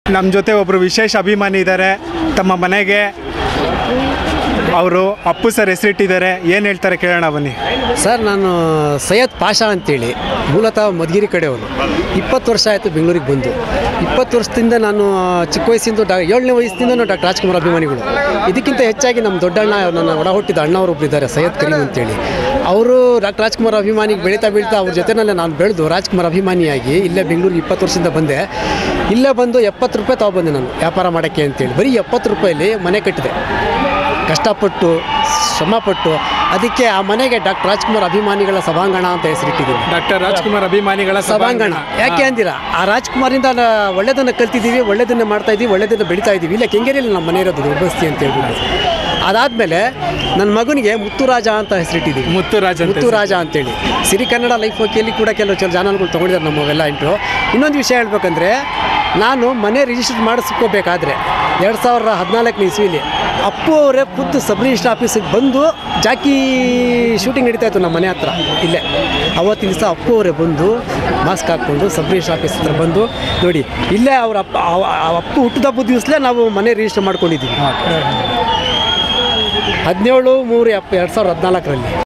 ನಮ್ಮ ಜೊತೆ ಒಬ್ಬರು ವಿಶೇಷ ಅಭಿಮಾನಿ ಇದ್ದಾರೆ ತಮ್ಮ ಮನೆಗೆ ಅವರು ಅಪ್ಪು ಸರ್ ಹೆಸರಿಟ್ಟಿದ್ದಾರೆ ಏನು ಹೇಳ್ತಾರೆ ಕೇಳೋಣ ಬನ್ನಿ ಸರ್ ನಾನು ಸೈಯದ್ ಪಾಷಾ ಅಂತೇಳಿ ಮೂಲತಃ ಮಧುಗಿರಿ ಕಡೆಯವನು ಇಪ್ಪತ್ತು ವರ್ಷ ಆಯಿತು ಬೆಂಗಳೂರಿಗೆ ಬಂದು ಇಪ್ಪತ್ತು ವರ್ಷದಿಂದ ನಾನು ಚಿಕ್ಕ ವಯಸ್ಸಿಂದ ಡಾ ಏಳನೇ ವಯಸ್ಸಿಂದ ನಾವು ಡಾಕ್ಟರ್ ರಾಜ್ಕುಮಾರ್ ಅಭಿಮಾನಿಗಳು ಇದಕ್ಕಿಂತ ಹೆಚ್ಚಾಗಿ ನಮ್ಮ ದೊಡ್ಡಣ್ಣ ನನ್ನ ಒಡ ಹುಟ್ಟಿದ ಅಣ್ಣವರೊಬ್ಬರು ಇದ್ದಾರೆ ಸೈಯದ್ ಕರೀಮ್ ಅಂತೇಳಿ ಅವರು ಡಾಕ್ಟರ್ ರಾಜ್ಕುಮಾರ್ ಅಭಿಮಾನಿಗೆ ಬೆಳೀತಾ ಬೆಳೀತಾ ಅವ್ರ ಜೊತೆನಲ್ಲೇ ನಾನು ಬೆಳೆದು ರಾಜ್ಕುಮಾರ್ ಅಭಿಮಾನಿಯಾಗಿ ಇಲ್ಲೇ ಬೆಂಗಳೂರಿಗೆ ಇಪ್ಪತ್ತು ವರ್ಷದಿಂದ ಬಂದೆ ಇಲ್ಲೇ ಬಂದು ಎಪ್ಪತ್ತು ರೂಪಾಯಿ ತಗೊಬಂದೆ ನಾನು ವ್ಯಾಪಾರ ಮಾಡೋಕ್ಕೆ ಅಂತೇಳಿ ಬರೀ ಎಪ್ಪತ್ತು ರೂಪಾಯಲ್ಲಿ ಮನೆ ಕಟ್ಟಿದೆ ಕಷ್ಟಪಟ್ಟು ಶ್ರಮಪಟ್ಟು ಅದಕ್ಕೆ ಆ ಮನೆಗೆ ಡಾಕ್ಟರ್ ರಾಜ್ಕುಮಾರ್ ಅಭಿಮಾನಿಗಳ ಸಭಾಂಗಣ ಅಂತ ಹೆಸರಿಟ್ಟಿದ್ದೀನಿ ಡಾಕ್ಟರ್ ರಾಜ್ಕುಮಾರ್ ಅಭಿಮಾನಿಗಳ ಸಭಾಂಗಣ ಯಾಕೆ ಅಂದಿರಾ ಆ ರಾಜ್ಕುಮಾರಿಂದ ನಾ ಒಳ್ಳೆದನ್ನು ಕಲ್ತಿದ್ದೀವಿ ಒಳ್ಳೆದನ್ನು ಮಾಡ್ತಾ ಇದ್ದೀವಿ ಒಳ್ಳೆದನ್ನು ಬೆಳೀತಾ ಇದ್ದೀವಿ ಇಲ್ಲ ಕೆಂಗೇರಿಯಲ್ಲಿ ನಮ್ಮ ಮನೆ ಇರೋದು ದೊಡ್ಡಬಸ್ತಿ ಅಂತ ಹೇಳ್ಬಿಟ್ಟು ಅದಾದಮೇಲೆ ನನ್ನ ಮಗನಿಗೆ ಮುತ್ತುರಾಜ ಅಂತ ಹೆಸರಿಟ್ಟಿದ್ದೀವಿ ಮುತ್ತುರಾಜ್ ಅಂತ ಮುತ್ತುರಾಜ ಅಂತೇಳಿ ಸಿರಿ ಕನ್ನಡ ಲೈಫ್ ಓಕೆಯಲ್ಲಿ ಕೂಡ ಕೆಲವು ಕೆಲವು ಚಾನಲ್ಗಳು ತೊಗೊಂಡಿದ್ದಾರೆ ನಮ್ಮವೆಲ್ಲ ಇಂಟ್ರು ಇನ್ನೊಂದು ವಿಷಯ ಹೇಳ್ಬೇಕಂದ್ರೆ ನಾನು ಮನೆ ರಿಜಿಸ್ಟರ್ ಮಾಡಿಸ್ಕೋಬೇಕಾದ್ರೆ ಎರಡು ಸಾವಿರದ ಹದಿನಾಲ್ಕನೇ ಇಸ್ವಿಲಿ ಅಪ್ಪು ಅವರೇ ಖುದ್ದು ಸಬ್ ರಿಜಿಸ್ಟರ್ ಆಫೀಸಿಗೆ ಬಂದು ಜಾಕಿ ಶೂಟಿಂಗ್ ನಡೀತಾ ಇತ್ತು ನಮ್ಮ ಮನೆ ಹತ್ರ ಇಲ್ಲೇ ಅವತ್ತಿನ ದಿವಸ ಅಪ್ಪು ಅವರೇ ಬಂದು ಮಾಸ್ಕ್ ಹಾಕ್ಕೊಂಡು ಸಬ್ ರಿಜಿಸ್ಟರ್ ಆಫೀಸ್ ಹತ್ರ ಬಂದು ನೋಡಿ ಇಲ್ಲೇ ಅವ್ರ ಅಪ್ಪ ಅವ- ಆ ಅಪ್ಪು ಹುಟ್ಟಿದ ಹಬ್ಬದ ದಿವಸಲೇ ನಾವು ಮನೆ ರಿಜಿಸ್ಟರ್ ಮಾಡ್ಕೊಂಡಿದ್ದೀವಿ ಹದಿನೇಳು ಮೂರು ಎಪ್ಪ ಎರಡು ಸಾವಿರದ ಹದಿನಾಲ್ಕರಲ್ಲಿ